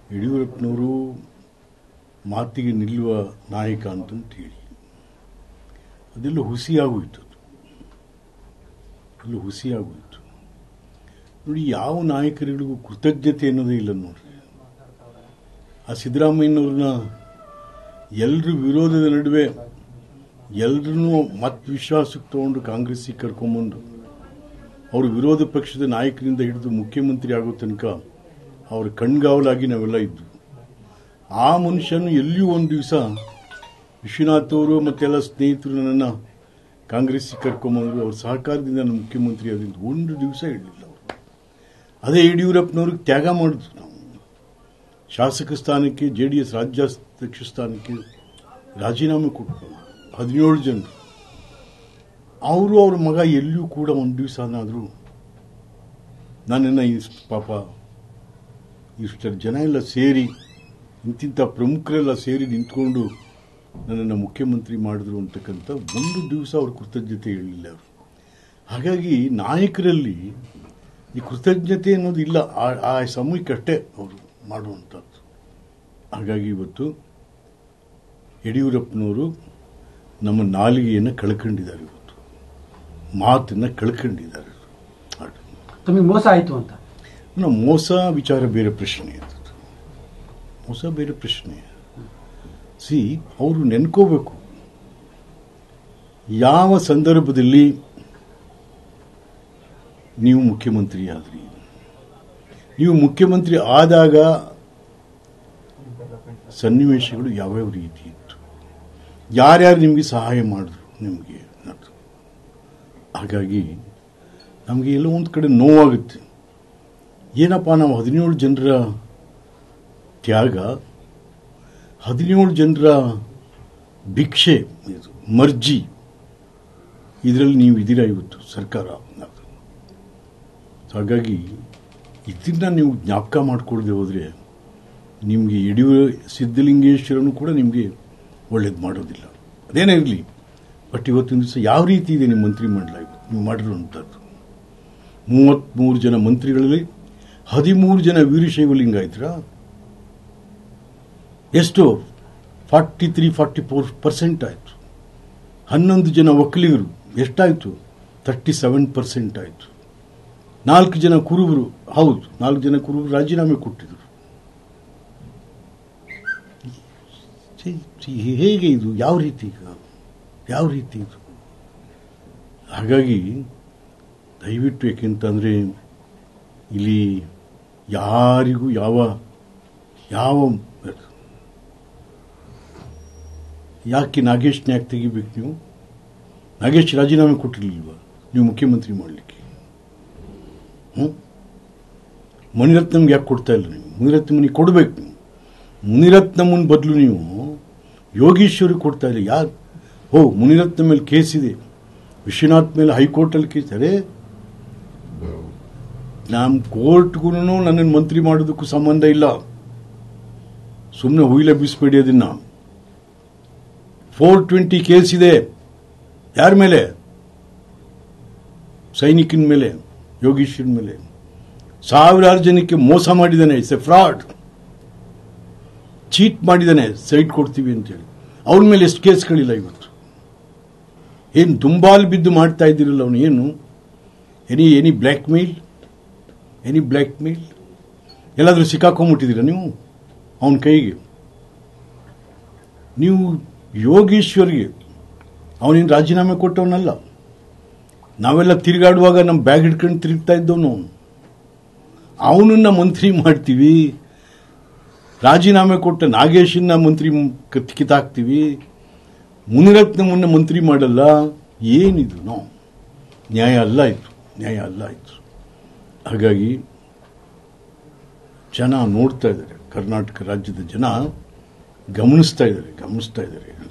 ಯಡಿಯೂರಪ್ಪನವರು ಮಾತಿಗೆ ನಿಲ್ಲುವ ನಾಯಕ ಅಂತಂತ ಹೇಳಿ ಅದೆಲ್ಲ ಹುಸಿಯಾಗೋಯ್ತು ಅದು ಎಲ್ಲ ಹುಸಿಯಾಗೋಯ್ತು ನೋಡಿ ಯಾವ ನಾಯಕರುಗಳಿಗೂ ಕೃತಜ್ಞತೆ ಅನ್ನೋದೇ ಇಲ್ಲ ನೋಡ್ರಿ ಆ ಸಿದ್ದರಾಮಯ್ಯನವ್ರನ್ನ ಎಲ್ಲರ ವಿರೋಧದ ನಡುವೆ ಎಲ್ಲರನ್ನೂ ಮತ್ ವಿಶ್ವಾಸಕ್ಕೆ ತಗೊಂಡು ಕಾಂಗ್ರೆಸ್ಸಿಗೆ ಕರ್ಕೊಂಬಂದು ಅವರು ವಿರೋಧ ಪಕ್ಷದ ನಾಯಕರಿಂದ ಹಿಡಿದು ಮುಖ್ಯಮಂತ್ರಿ ಆಗೋ ತನಕ ಅವ್ರ ಕಣ್ಗಾವಲಾಗಿ ನಾವೆಲ್ಲ ಇದ್ವು ಆ ಮನುಷ್ಯನು ಎಲ್ಲಿಯೂ ಒಂದು ದಿವಸ ವಿಶ್ವನಾಥ್ ಅವರು ಮತ್ತೆಲ್ಲ ಸ್ನೇಹಿತರು ನನ್ನನ್ನು ಕಾಂಗ್ರೆಸ್ಸಿಗೆ ಕರ್ಕೊಂಬಂದ್ರು ಅವ್ರ ಸಹಕಾರದಿಂದ ನಾನು ಮುಖ್ಯಮಂತ್ರಿ ಆದ್ರಿಂದ ಒಂದು ದಿವಸ ಹೇಳಲಿಲ್ಲ ಅವರು ಅದೇ ಯಡಿಯೂರಪ್ಪನವ್ರಿಗೆ ತ್ಯಾಗ ಮಾಡಿದ್ವು ನಾವು ಶಾಸಕ ಸ್ಥಾನಕ್ಕೆ ಜೆ ಡಿ ಎಸ್ ರಾಜ್ಯಾಧ್ಯಕ್ಷ ಸ್ಥಾನಕ್ಕೆ ರಾಜೀನಾಮೆ ಕೊಟ್ಟು ಹದಿನೇಳು ಜನರು ಅವರು ಅವ್ರ ಮಗ ಎಲ್ಲಿಯೂ ಕೂಡ ಒಂದು ದಿವಸನಾದರೂ ನನ್ನನ್ನು ಈ ಪಾಪ ಇಷ್ಟು ಜನ ಎಲ್ಲ ಸೇರಿ ಇಂತಿಂಥ ಪ್ರಮುಖರೆಲ್ಲ ಸೇರಿ ನಿಂತ್ಕೊಂಡು ನನ್ನನ್ನು ಮುಖ್ಯಮಂತ್ರಿ ಮಾಡಿದ್ರು ಅಂತಕ್ಕಂಥ ಒಂದು ದಿವಸ ಅವ್ರ ಕೃತಜ್ಞತೆ ಹೇಳಲಿಲ್ಲ ಅವರು ಹಾಗಾಗಿ ನಾಯಕರಲ್ಲಿ ಈ ಕೃತಜ್ಞತೆ ಅನ್ನೋದು ಇಲ್ಲ ಆ- ಆ ಸಮಯಕ್ಕಷ್ಟೇ ಅವರು ಮಾಡುವಂಥದ್ದು ಹಾಗಾಗಿ ಇವತ್ತು ಯಡಿಯೂರಪ್ಪನವರು ನಮ್ಮ ನಾಲಿಗೆಯನ್ನು ಕಳ್ಕೊಂಡಿದ್ದಾರೆ ಇವತ್ತು ಮಾತನ್ನು ಕಳ್ಕೊಂಡಿದ್ದಾರೆ ಹಾಗೆ. ತಮಗೆ ಮೋಸ ಆಯಿತು ಅಂತ ಇನ್ನು ಮೋಸ ವಿಚಾರ ಬೇರೆ ಪ್ರಶ್ನೆ ಅದು ಮೋಸ ಬೇರೆ ಪ್ರಶ್ನೆ ಸಿ ಅವರು ನೆನ್ಕೋಬೇಕು ಯಾವ ಸಂದರ್ಭದಲ್ಲಿ ನೀವು ಮುಖ್ಯಮಂತ್ರಿ ಆದ್ರಿ ನೀವು ಮುಖ್ಯಮಂತ್ರಿ ಆದಾಗ ಸನ್ನಿವೇಶಗಳು ಯಾವ್ಯಾವ ರೀತಿ ಇತ್ತು ಯಾರ್ಯಾರು ನಿಮಗೆ ಸಹಾಯ ಮಾಡಿದ್ರು ನಿಮಗೆ ಅನ್ನೋದು. ಹಾಗಾಗಿ ನಮಗೆ ಎಲ್ಲೋ ಒಂದು ಕಡೆ ನೋವಾಗುತ್ತೆ ಏನಪ್ಪ ನಾವು ಹದಿನೇಳು ಜನರ ತ್ಯಾಗ ಹದಿನೇಳು ಜನರ ಭಿಕ್ಷೆ ಇದು ಮರ್ಜಿ ಇದರಲ್ಲಿ ನೀವು ಇದ್ದೀರಾ ಇವತ್ತು ಸರ್ಕಾರ ಅನ್ನೋದು. ಹಾಗಾಗಿ ಇದನ್ನ ನೀವು ಜ್ಞಾಪಕ ಮಾಡ್ಕೊಳ್ದೆ ಹೋದರೆ ನಿಮಗೆ ಯಡಿಯೂರ ಸಿದ್ಧಲಿಂಗೇಶ್ವರನು ಕೂಡ ನಿಮಗೆ ಒಳ್ಳೇದು ಮಾಡೋದಿಲ್ಲ ಅದೇನೇ ಇರಲಿ ಬಟ್ ಇವತ್ತಿನ ದಿವಸ ಯಾವ ರೀತಿ ಇದೆ ನಿಮ್ಮ ಮಂತ್ರಿ ಮಂಡಲ ಇವತ್ತು ನೀವು ಮಾಡಿರುವಂಥದ್ದು ಮೂವತ್ತ್ಮೂರು ಜನ ಮಂತ್ರಿಗಳಲ್ಲಿ ಹದಿಮೂರು ಜನ ವೀರಶೈವ ಲಿಂಗಾಯತರ ಎಷ್ಟು forty three forty four percent ಆಯಿತು ಹನ್ನೊಂದು ಜನ ಒಕ್ಕಲಿಗರು ಎಷ್ಟಾಯಿತು ತರ್ಟಿ ಸೆವೆನ್ ಪರ್ಸೆಂಟ್ ಆಯಿತು ನಾಲ್ಕು ಜನ ಕುರುಬರು ಹೌದು ನಾಲ್ಕು ಜನ ಕುರುಬರು ರಾಜೀನಾಮೆ ಕೊಟ್ಟಿದ್ರು ಛೀ, ಛೀ, ಹೇಗೆ ಇದು ಯಾವ ರೀತಿ ಈಗ ಯಾವ ರೀತಿ ಇದು ಹಾಗಾಗಿ ದಯವಿಟ್ಟು ಏಕೆಂತಂದರೆ ಇಲ್ಲಿ ಯಾರಿಗೂ ಯಾವ ಯಾವ ಯಾಕೆ ನಾಗೇಶ್ನ ಯಾಕೆ ತೆಗಿಬೇಕು ನೀವು ನಾಗೇಶ್ ರಾಜೀನಾಮೆ ಕೊಟ್ಟಿರ್ಲಿಲ್ವಾ ನೀವು ಮುಖ್ಯಮಂತ್ರಿ ಮಾಡಲಿಕ್ಕೆ ಹ್ಞೂ ಮುನಿರತ್ನಮ್ಗೆ ಯಾಕೆ ಕೊಡ್ತಾ ಇಲ್ಲ ನೀವು ಮುನಿರತ್ನಮನಿಗೆ ಕೊಡಬೇಕು ನೀವು ಮುನಿರತ್ನಮನ್ ಬದಲು ನೀವು ಯೋಗೀಶ್ವರಿಗೆ ಕೊಡ್ತಾ ಇಲ್ಲ ಯಾರು ಓ ಮುನಿರತ್ನ ಮೇಲೆ ಕೇಸ್ ಇದೆ ವಿಶ್ವನಾಥ್ ಮೇಲೆ ಹೈಕೋರ್ಟಲ್ಲಿ ಕೇಸ್ ಅರೆ ನಮ್ಮ ಕೋರ್ಟ್ಗೂ ನನ್ನನ್ನು ಮಂತ್ರಿ ಮಾಡೋದಕ್ಕೂ ಸಂಬಂಧ ಇಲ್ಲ ಸುಮ್ಮನೆ ಹುಯಿಲೆಬ್ಬಿಸ್ಬೇಡಿ ಅದನ್ನ ಫೋರ್ ಟ್ವೆಂಟಿ ಕೇಸ್ ಇದೆ ಯಾರ ಮೇಲೆ ಸೈನಿಕನ ಮೇಲೆ ಯೋಗೀಶ್ವರನ ಮೇಲೆ ಸಾವಿರಾರು ಜನಕ್ಕೆ ಮೋಸ ಮಾಡಿದ್ದಾನೆ ಇಟ್ಸ್ ಎ ಫ್ರಾಡ್ ಚೀಟ್ ಮಾಡಿದ್ದಾನೆ ಸೈಟ್ ಕೊಡ್ತೀವಿ ಅಂತೇಳಿ ಅವ್ರ ಮೇಲೆ ಎಷ್ಟು ಕೇಸ್ಗಳಿಲ್ಲ ಇವತ್ತು ಏನು ದುಂಬಾಲ್ ಬಿದ್ದು ಮಾಡ್ತಾ ಇದ್ದೀರಲ್ಲ ಅವನು ಏನು any any blackmail any blackmail ಎಲ್ಲಾದರೂ ಸಿಕ್ಕಾಕೊಂಬಿಟ್ಟಿದ್ದೀರ ನೀವು ಅವನ ಕೈಗೆ ನೀವು ಯೋಗೇಶ್ವರ್ಗೆ ಅವನೇನು ರಾಜೀನಾಮೆ ಕೊಟ್ಟವನಲ್ಲ ನಾವೆಲ್ಲ ತಿರುಗಾಡುವಾಗ ನಮ್ಮ ಬ್ಯಾಗ್ ಹಿಡ್ಕೊಂಡು ತಿರುಗ್ತಾ ಇದ್ದವನು ಅವನು ಅವನನ್ನ ಮಂತ್ರಿ ಮಾಡ್ತೀವಿ ರಾಜೀನಾಮೆ ಕೊಟ್ಟ ನಾಗೇಶನ್ನ ಮಂತ್ರಿ ಕ- ಕಿತ್ತಾಕ್ತೀವಿ ಮುನಿರತ್ನಮನ್ನ ಮಂತ್ರಿ ಮಾಡಲ್ಲ ಏನಿದು ನೋ ನ್ಯಾಯ ಅಲ್ಲ ಇತ್ತು ನ್ಯಾಯ ಅಲ್ಲ ಇತ್ತು ಹಾಗಾಗಿ ಜನ ನೋಡ್ತಾ ಇದ್ದಾರೆ ಕರ್ನಾಟಕ ರಾಜ್ಯದ ಜನ ಗಮನಿಸ್ತಾ ಇದ್ದಾರೆ ಗಮನಿಸ್ತಾ ಇದ್ದಾರೆ